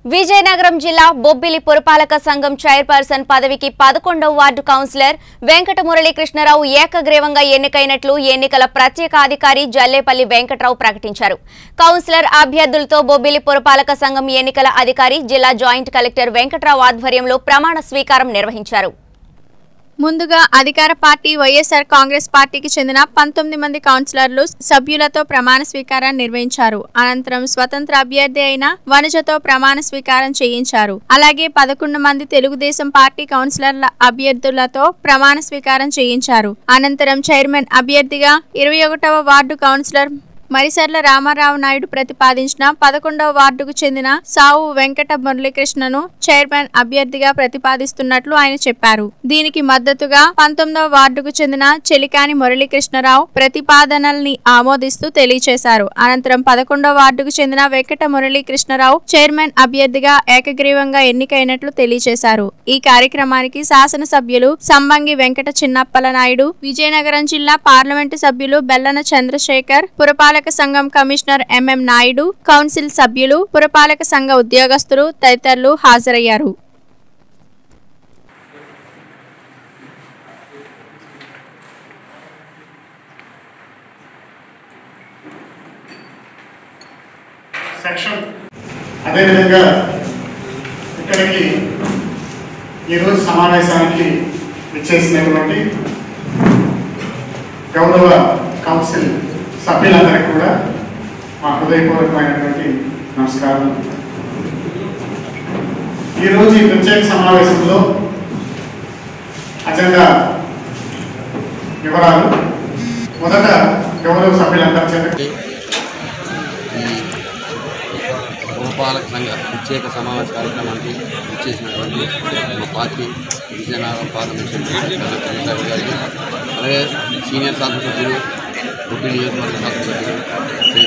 విజయనగరం జిల్లా బొబ్బిలి పురపాలక సంఘం చైర్పర్సన్ పదవికి పదకొండవ వార్డు కౌన్సిలర్ వెంకట మురళీకృష్ణరావు ఏకగ్రీవంగా ఎన్నికైనట్లు ఎన్నికల ప్రత్యేక అధికారి జల్లేపల్లి వెంకట్రావు ప్రకటించారు కౌన్సిలర్ అభ్యర్థులతో బొబ్బిలి పురపాలక సంఘం ఎన్నికల అధికారి జిల్లా జాయింట్ కలెక్టర్ వెంకట్రావు ఆధ్వర్యంలో ప్రమాణ స్వీకారం నిర్వహించారు ముందుగా అధికార పార్టీ వైఎస్ఆర్ కాంగ్రెస్ పార్టీకి చెందిన పంతొమ్మిది మంది కౌన్సిలర్లు సభ్యులతో ప్రమాణ స్వీకారాన్ని నిర్వహించారు అనంతరం స్వతంత్ర అభ్యర్థి అయిన వనజతో ప్రమాణ స్వీకారం చేయించారు అలాగే పదకొండు మంది తెలుగుదేశం పార్టీ కౌన్సిలర్ల అభ్యర్థులతో ప్రమాణ స్వీకారం చేయించారు అనంతరం చైర్మన్ అభ్యర్థిగా ఇరవై ఒకటవ వార్డు కౌన్సిలర్ మరిసర్ల రామారావు నాయుడు ప్రతిపాదించిన పదకొండవ వార్డుకు చెందిన సావు వెంకట మురళీకృష్ణను చైర్మన్ అభ్యర్థిగా ప్రతిపాదిస్తున్నట్లు ఆయన చెప్పారు దీనికి మద్దతుగా పంతొమ్మిదవ వార్డుకు చెందిన చెలికాని మురళీకృష్ణరావు ప్రతిపాదనల్ని ఆమోదిస్తూ తెలియజేశారు అనంతరం పదకొండవ వార్డుకు చెందిన వెంకట మురళీకృష్ణరావు చైర్మన్ అభ్యర్థిగా ఏకగ్రీవంగా ఎన్నికైనట్లు తెలియజేశారు ఈ కార్యక్రమానికి శాసనసభ్యులు సంబంగి వెంకట చిన్నప్పల నాయుడు విజయనగరం జిల్లా పార్లమెంటు సభ్యులు బెల్లన చంద్రశేఖర్ పురపాలక సంఘం కమిషనర్ ఎంఎం నాయుడు కౌన్సిల్ సభ్యులు పురపాలక సంఘ ఉద్యోగస్తులు తదితరులు హాజరయ్యారు సెక్షన్ అదేవిధంగా ఇక్కడికి ఈరోజు సమావేశానికి విచ్చేసినటువంటి గౌరవ కౌన్సిల్ సభ్యులందరికీ కూడా మా హృదయపూర్వకమైనటువంటి నమస్కారం ఈరోజు ఈ ప్రత్యేక సమావేశంలో అజెండా వివరాలు మొదట గౌరవ సభ్యులందరి చేత ఈ పురపాలక సంఘ ప్రత్యేక సమావేశ కార్యక్రమానికి ఇచ్చేసినటువంటి మా పార్టీ విజయనగరం పార్లమెంట్ సభ్యులు చంద్రబాబు గారికి అలాగే సీనియర్ శాసనసభ్యులు గుడ్డి నియోజకవర్గ శాసనసభ్యులు శ్రీ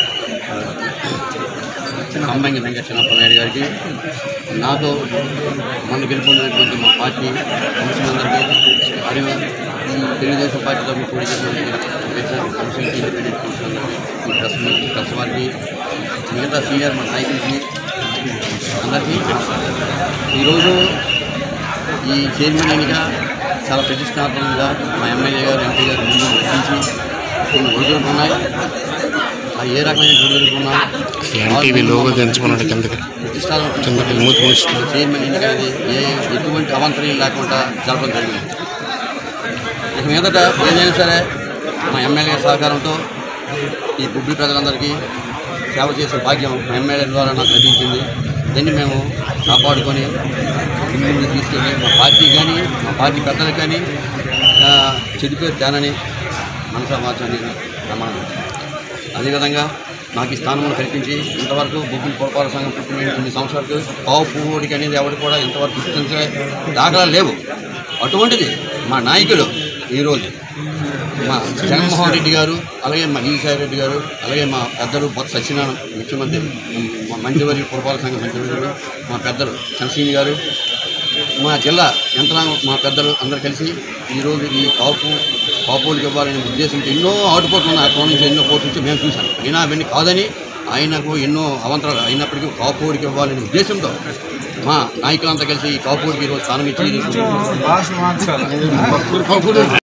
కంబంగి వెంకట చిన్నప్పనాయుడు గారికి నాతో మొన్న గెలుపొందినటువంటి మా పార్టీ కౌన్సిలర్లందరికీ మరియు ఈ తెలుగుదేశం పార్టీతో కూడి కౌన్సిల్కి ఇండిపెండెంట్ కౌన్సిలర్లకి ఈ ప్రెస్ మీట్ ప్రెస్ వారికి మిగతా సీనియర్ మన నాయకులకి అందరికీ నమస్కారం. ఈరోజు ఈ చైర్మన్ ఎన్నిక చాలా ప్రతిష్టాత్మకంగా మా ఎమ్మెల్యే గారు ఎంపీ గారు ముందు నడిపించి కొన్ని ఒడిదుడుకు ఉన్నాయి ఆ ఏ రకమైన ఒడిదుడుకు ఉన్నా ఎన్టీవీ లోగో దించుకున్నాడు కిందకి ప్రతిష్టాత్మక కిందకి మూతి మూసి చైర్మన్ ఎన్నిక అనేది ఏ ఎటువంటి అవాంతరం లేకుండా జరపడం జరిగింది ఇక మీదట ఏదైనా సరే మా ఎమ్మెల్యే సహకారంతో ఈ బుబ్బి ప్రజలందరికీ సేవ చేసే భాగ్యం మా ఎమ్మెల్యే ద్వారా నాకు లభించింది దీన్ని మేము కాపాడుకొని ముందుకు తీసుకెళ్ళి మా పార్టీ కానీ మా పార్టీ పెద్దలకు కానీ ఆ, చెడిపేరు తేనని మనసా మార్చని ప్రమాణం చేస్తాను. అదేవిధంగా నాకు ఈ స్థానంలో కల్పించి ఇంతవరకు బొబ్బిలి పురపాలక సంఘం పుట్టిన కొన్ని సంవత్సరాలకు పావు పువ్వుడికి అనేది ఎవరు కూడా ఇంతవరకు గుర్తించే దాఖలాలు లేవు అటువంటిది మా నాయకులు ఈరోజు మా జగన్మోహన్ రెడ్డి గారు అలాగే మా విజయసాయి రెడ్డి గారు అలాగే మా పెద్దలు బొత్స సత్యనారాయణ ముఖ్యమంత్రి మా మంత్రివర్య పురపాలక సంఘం మంత్రివర్యులు మా పెద్దలు చంద్రశీని గారు మా జిల్లా యంత్రాంగం మా పెద్దలు అందరూ కలిసి ఈరోజు ఈ కాపు కాపులకు ఇవ్వాలనే ఉద్దేశంతో ఎన్నో ఆటుపోట్లు ఉన్నాయి అక్కడ నుంచి ఎన్నో పోట్లు వచ్చి మేము చూసాం అయినా అవన్నీ కాదని ఆయనకు ఎన్నో అవంతరాలు అయినప్పటికీ కాపుడికి ఇవ్వాలనే ఉద్దేశంతో మా నాయకులంతా కలిసి ఈ కాపుడికి ఈరోజు స్థానం ఇచ్చి